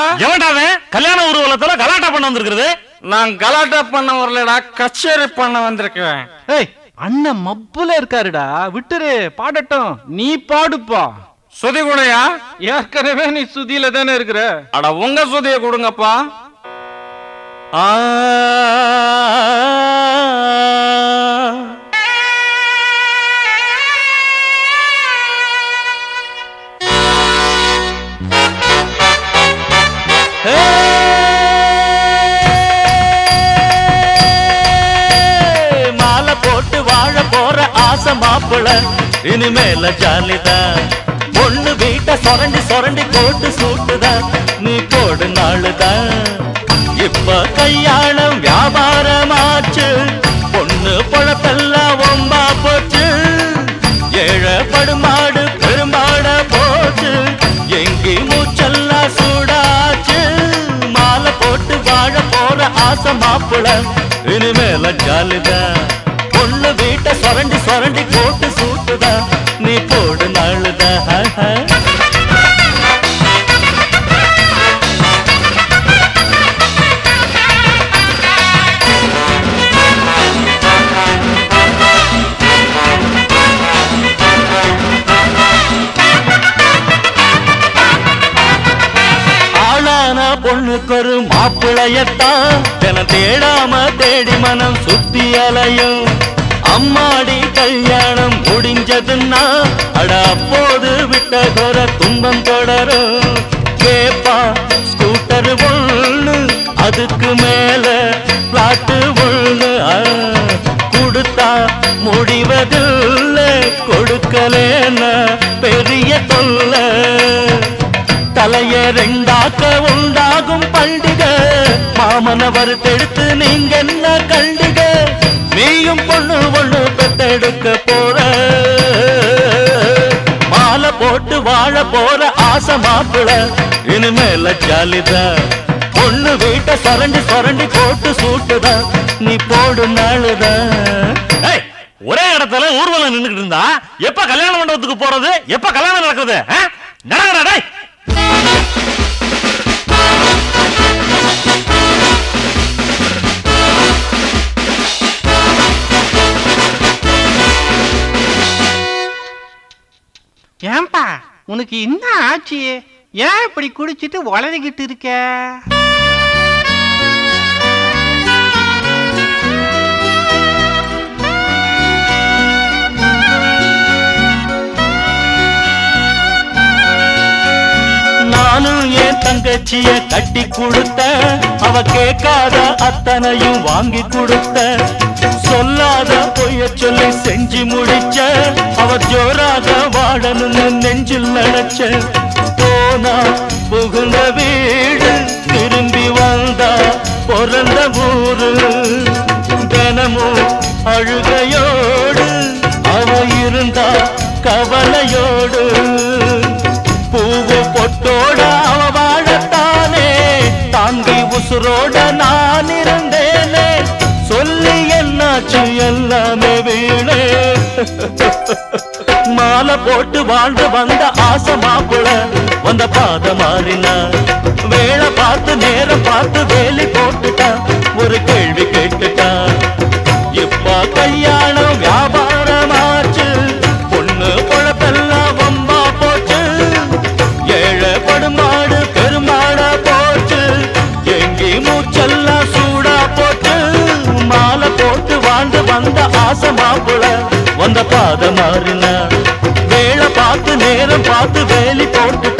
எவன்டா அவன் கல்யாண ஊர்வலத்துல கலாட்டா பண்ண வந்திருக்கிறது நான் கலாட்டா பண்ண வரலடா கச்சேரி பண்ண வந்திருக்கேன் ஏய் அண்ணன் மப்புல இருக்காருடா விட்டுரு பாடட்டும் நீ பாடுப்பா சுதி கூடயா ஏற்கனவே நீ சுதியில தானே இருக்கிற அட உங்க சுதிய கொடுங்கப்பா ஆ மாலை போட்டு வாழ போற ஆசை மாப்பிள இனிமேல ஜாலிதான் பொண்ணு வீட்ட சொரண்டி சொரண்டி போட்டு சூட்டுதான் நீ போடு நாளுதான் இப்ப கல்யாணம் வியாபாரமாச்சு பொண்ணு பொழப்பெல்லாம் ஒம்பா போச்சு ஏழை படுமாடு பெருமாட போச்சு எங்கி மூச்செல்லாம் சூடாச்சு மாலை போட்டு வாழ போற ஆசை மாப்பிள இனிமேல ஜாலிதான் பொண்ணு வீட்டை சொரண்டி சொரண்டி போட்டு சூட்டுதான் நீ போடு நாளுதான் ஆளான பொண்ணுக்கொரு மாப்பிளையத்தான் என தேடாம தேடி மனம் சுத்தி அலையும் அம்மாடி கல்யாணம் முடிஞ்சதுன்னா அட அப்போது விட்ட குற துன்பம் தொடரும் கேப்பா ஸ்கூட்டர் ஒண்ணு அதுக்கு மேல பிளாட்டு ஒண்ணு ஆ, கொடுத்தா முடிவதில்லை கொடுக்கலேன்னா பெரிய தொல்லை தலைய ரெண்டாக்க உண்டாகும் பண்டிகை மாமன வறுத்தெடுத்து நீங்க என்ன கண்டிக நீயும் பொண்ணு ஒண்ணு பெத்தெடுக்க போற மாலை போட்டு வாழ போற ஆசை மாப்பிள இனிமேல ஜாலிதா பொண்ணு வீட்ட சொரண்டி சொரண்டி போட்டு சூட்டுதா நீ போடு நாளுதான் ஒரே இடத்துல ஊர்வலம் நின்னுட்டு இருந்தா எப்ப கல்யாண மண்டபத்துக்கு போறது எப்ப கல்யாணம் நடக்குது நடக்கடா டேய் ஏன்பா உனக்கு என்ன ஆச்சு ஏன் இப்படி குடிச்சிட்டு வளரிக்கிட்டு இருக்க நானும் என் தங்கச்சிய கட்டி கொடுத்த அவ கேட்காத அத்தனையும் வாங்கி கொடுத்த சொல்லாத பொய்ய சொல்லி செஞ்சு முடிச்ச அவ ஜோராக வாழணும்னு நெஞ்சில் நினைச்ச போனா புகுந்த வீடு திரும்பி வந்தா பிறந்த ஊரு தினமும் அழுகையோடு அவ இருந்தா கவலையோடு பூவு பொட்டோட அவ வாழத்தானே தாங்கி உசுரோட நான் இருந்தேனே சொல்லி என்னாச்சு எல்லாமே வீணே மாலை போட்டு வாழ்ந்து வந்த ஆசை மாப்பிள வந்த பாத மாறினா வேலை பார்த்து நேரம் பார்த்து வேலி போட்டுட்டா ஒரு கேள்வி கேட்டுட்டா இப்ப கல்யாணம் வியாபாரமாச்சு பொண்ணு பொழப்பெல்லாம் வம்பா போச்சு ஏழை படுமாடு பெருமாடா போச்சு எங்கி மூச்செல்லாம் சூடா போச்சு மாலை போட்டு வாழ்ந்து வந்த ஆசை மாப்பிள வந்த பாத மாறின வேலை பார்த்து நேரம் பார்த்து வேலி போட்டு